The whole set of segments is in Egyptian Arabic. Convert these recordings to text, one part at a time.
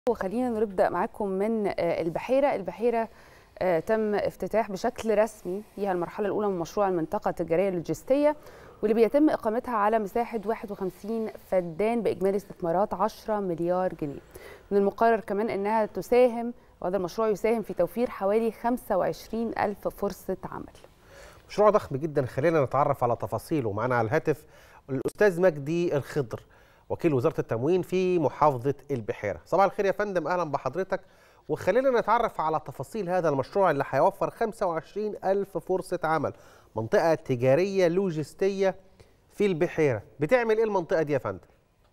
وخلينا نبدا معاكم من البحيره البحيره تم افتتاح بشكل رسمي فيها المرحله الاولى من مشروع المنطقه التجاريه اللوجستيه واللي بيتم اقامتها على مساحه 51 فدان باجمالي استثمارات 10 مليار جنيه من المقرر كمان انها تساهم وهذا المشروع يساهم في توفير حوالي 25 ألف فرصة عمل مشروع ضخم جدا خلينا نتعرف على تفاصيله معنا على الهاتف الأستاذ مجدي الخضر وكيل وزارة التموين في محافظة البحيرة صباح الخير يا فندم أهلا بحضرتك وخلينا نتعرف على تفاصيل هذا المشروع اللي هيوفر 25 ألف فرصة عمل منطقة تجارية لوجستية في البحيرة بتعمل إيه المنطقة دي يا فندم؟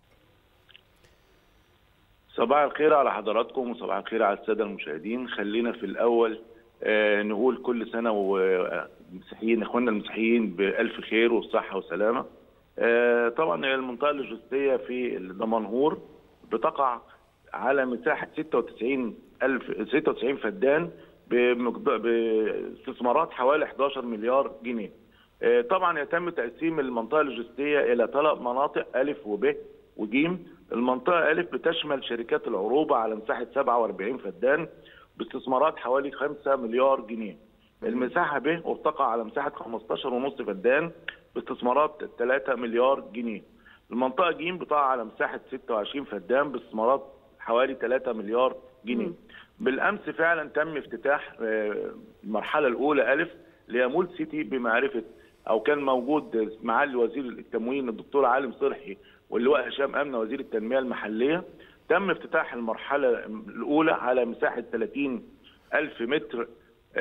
صباح الخير على حضراتكم وصباح الخير على الساده المشاهدين خلينا في الاول آه نقول كل سنه والمسيحيين اخواننا المسيحيين بالف خير وصحه وسلامه آه طبعا المنطقه اللوجستيه في دمنهور بتقع على مساحه 96 الف 96 فدان باستثمارات حوالي 11 مليار جنيه آه طبعا يتم تقسيم المنطقه اللوجستيه الى ثلاث مناطق الف وب وجيم المنطقة ألف بتشمل شركات العروبة على مساحة 47 فدان باستثمارات حوالي 5 مليار جنيه. المساحة ب وبتقع على مساحة 15.5 فدان باستثمارات 3 مليار جنيه. المنطقة ج بتقع على مساحة 26 فدان باستثمارات حوالي 3 مليار جنيه. بالأمس فعلا تم افتتاح المرحلة الأولى ألف ليمول سيتي بمعرفة أو كان موجود معالي وزير التموين الدكتور عالم صرحي واللواء هشام امنه وزير التنميه المحليه تم افتتاح المرحله الاولى على مساحه 30 الف متر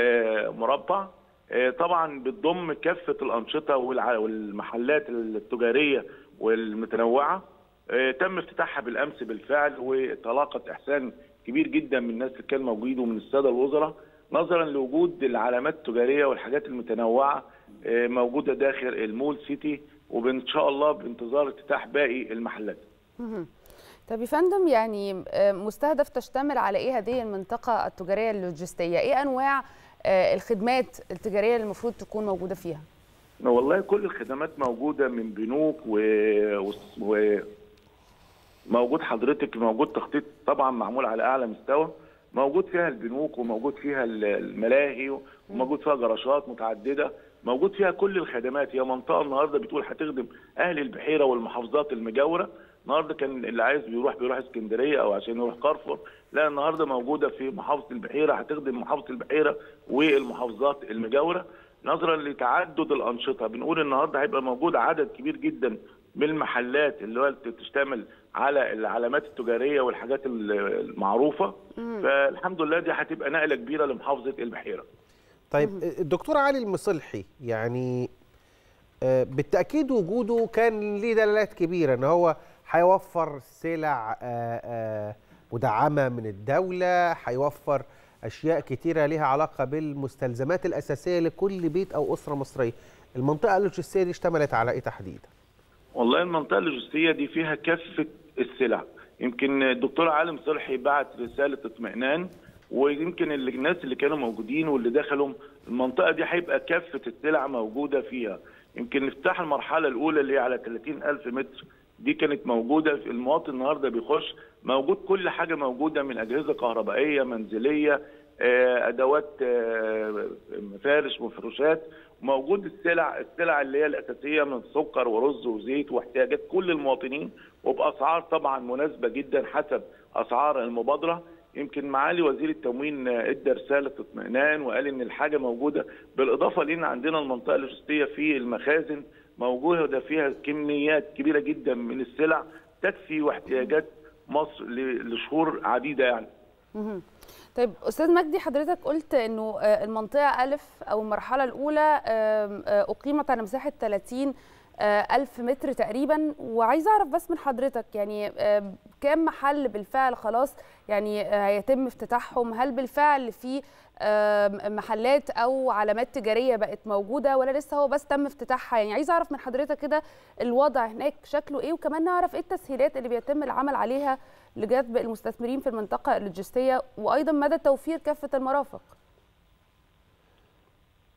مربع طبعا بتضم كافه الانشطه والمحلات التجاريه والمتنوعه تم افتتاحها بالامس بالفعل وتلاقت احسان كبير جدا من الناس اللي كان موجود ومن الساده الوزراء نظرا لوجود العلامات التجاريه والحاجات المتنوعه موجوده داخل المول سيتي وان شاء الله بانتظار افتتاح باقي المحلات. طب يا فندم يعني مستهدف تشتمل على ايه هذه المنطقه التجاريه اللوجستيه؟ ايه انواع الخدمات التجاريه اللي المفروض تكون موجوده فيها؟ والله كل الخدمات موجوده من بنوك و, و... موجود حضرتك موجود تخطيط طبعا معمول على اعلى مستوى موجود فيها البنوك وموجود فيها الملاهي وموجود فيها جراشات متعدده موجود فيها كل الخدمات هي منطقه النهارده بتقول هتخدم اهل البحيره والمحافظات المجاوره النهارده كان اللي عايز بيروح بيروح اسكندريه او عشان يروح كارفور لا النهارده موجوده في محافظه البحيره هتخدم محافظه البحيره والمحافظات المجاوره نظرا لتعدد الانشطه بنقول النهارده هيبقى موجود عدد كبير جدا من المحلات اللي هو تشتمل على العلامات التجاريه والحاجات المعروفه فالحمد لله دي هتبقى نقله كبيره لمحافظه البحيره طيب الدكتور علي المصلحي يعني بالتاكيد وجوده كان ليه دلالات كبيره ان هو هيوفر سلع مدعمه من الدوله هيوفر اشياء كتيره ليها علاقه بالمستلزمات الاساسيه لكل بيت او اسره مصريه المنطقه اللوجستيه دي اشتملت على ايه تحديدا والله المنطقه اللوجستيه دي فيها كافه السلع يمكن الدكتور عالم صلحي بعت رساله اطمئنان ويمكن اللي الناس اللي كانوا موجودين واللي دخلوا المنطقه دي هيبقى كافه السلع موجوده فيها يمكن افتتاح المرحله الاولى اللي هي على 30 الف متر دي كانت موجوده في المواطن النهارده بيخش موجود كل حاجه موجوده من اجهزه كهربائيه منزليه ادوات مفارش مفروشات موجود السلع السلع اللي هي الاساسيه من سكر ورز وزيت واحتياجات كل المواطنين وباسعار طبعا مناسبه جدا حسب اسعار المبادره يمكن معالي وزير التموين ادى رساله اطمئنان وقال ان الحاجه موجوده بالاضافه لان عندنا المنطقه اللوجستيه في المخازن موجوده فيها كميات كبيره جدا من السلع تكفي واحتياجات مصر لشهور عديده يعني. طيب استاذ مجدي حضرتك قلت انه المنطقه الف او المرحله الاولى اقيمت على مساحه 30 ألف متر تقريبا وعايزه اعرف بس من حضرتك يعني كام محل بالفعل خلاص يعني هيتم افتتاحهم هل بالفعل في محلات او علامات تجاريه بقت موجوده ولا لسه هو بس تم افتتاحها يعني عايزه اعرف من حضرتك كده الوضع هناك شكله ايه وكمان نعرف ايه التسهيلات اللي بيتم العمل عليها لجذب المستثمرين في المنطقه اللوجستيه وايضا مدى توفير كافه المرافق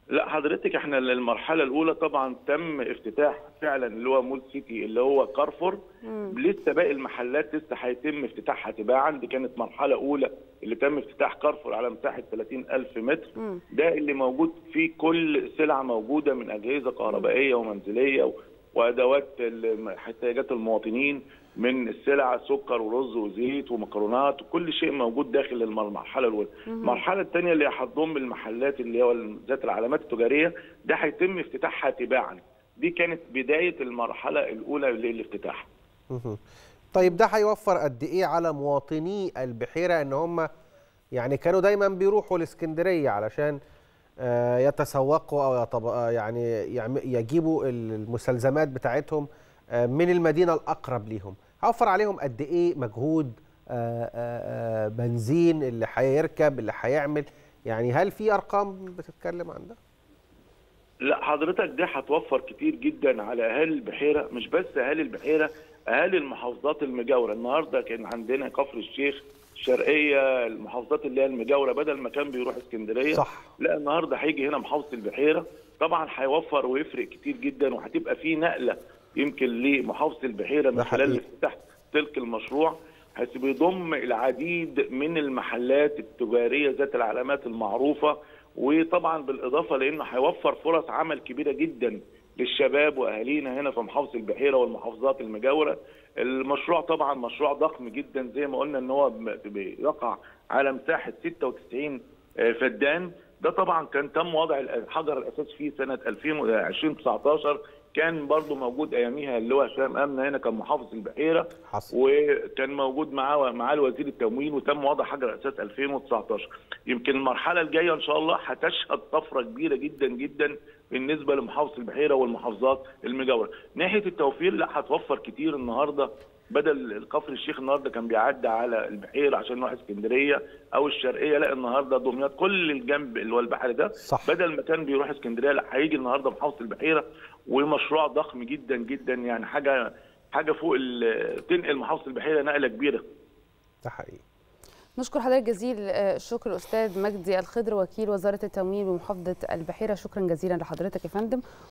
لا حضرتك احنا المرحله الاولى طبعا تم افتتاح فعلا اللي هو مول سيتي اللي هو كارفور لسه باقي المحلات لسه هيتم افتتاحها تباعا دي كانت مرحله اولى اللي تم افتتاح كارفور على مساحه 30000 متر مم. ده اللي موجود فيه كل سلعه موجوده من اجهزه كهربائيه ومنزليه و- وادوات الم- احتياجات المواطنين من السلع سكر ورز وزيت ومكرونات وكل شيء موجود داخل الم- المرحله الاولى. المرحله الثانيه اللي هتضم المحلات اللي هو ذات العلامات التجاريه ده هيتم افتتاحها تباعا. دي كانت بدايه المرحله الاولى للافتتاح. مهم. طيب ده هيوفر قد ايه على مواطني البحيره ان هم يعني كانوا دايما بيروحوا الاسكندريه علشان آه، يتسوقوا او يطب... آه، يعني يعم- يجيبوا المستلزمات بتاعتهم آه، من المدينه الاقرب ليهم هيوفر عليهم قد ايه مجهود آه، آه، آه، بنزين اللي هيركب اللي هيعمل يعني هل في ارقام بتتكلم عن ده لا حضرتك ده هتوفر كتير جدا على اهالي البحيره مش بس اهالي البحيره اهالي المحافظات المجاوره النهارده كان عندنا كفر الشيخ الشرقيه المحافظات اللي هي المجاوره بدل ما كان بيروح اسكندريه صح لا النهارده هيجي هنا محافظه البحيره طبعا هيوفر ويفرق كتير جدا وهتبقى في نقله يمكن لمحافظه البحيره من ده خلال حقيقي. افتتاح تلك المشروع حيث بيضم العديد من المحلات التجاريه ذات العلامات المعروفه وطبعا بالاضافه لانه هيوفر فرص عمل كبيره جدا للشباب واهالينا هنا في محافظه البحيره والمحافظات المجاوره. المشروع طبعا مشروع ضخم جدا زي ما قلنا ان هو بيقع على مساحه 96 فدان ده طبعا كان تم وضع الحجر الاساس فيه سنه 2019 كان برضو موجود اياميها اللي هو هشام امنه هنا كان محافظ البحيره حصل وكان موجود معاه معاه وزير التموين وتم وضع حجر اساس 2019 يمكن المرحله الجايه ان شاء الله هتشهد طفره كبيره جدا جدا بالنسبه لمحافظه البحيره والمحافظات المجاوره ناحيه التوفير لا هتوفر كتير النهارده بدل كفر الشيخ النهارده كان بيعدي على البحيره عشان يروح اسكندريه او الشرقيه لا النهارده دمياط كل الجنب اللي هو البحر ده صح. بدل ما كان بيروح اسكندريه لا هيجي النهارده محافظه البحيره ومشروع ضخم جدا جدا يعني حاجه حاجه فوق ال- تنقل محافظه البحيره نقله كبيره ده حقيقي نشكر حضرتك جزيل آه، الشكر استاذ مجدي الخضر وكيل وزاره التموين بمحافظه البحيره شكرا جزيلا لحضرتك يا فندم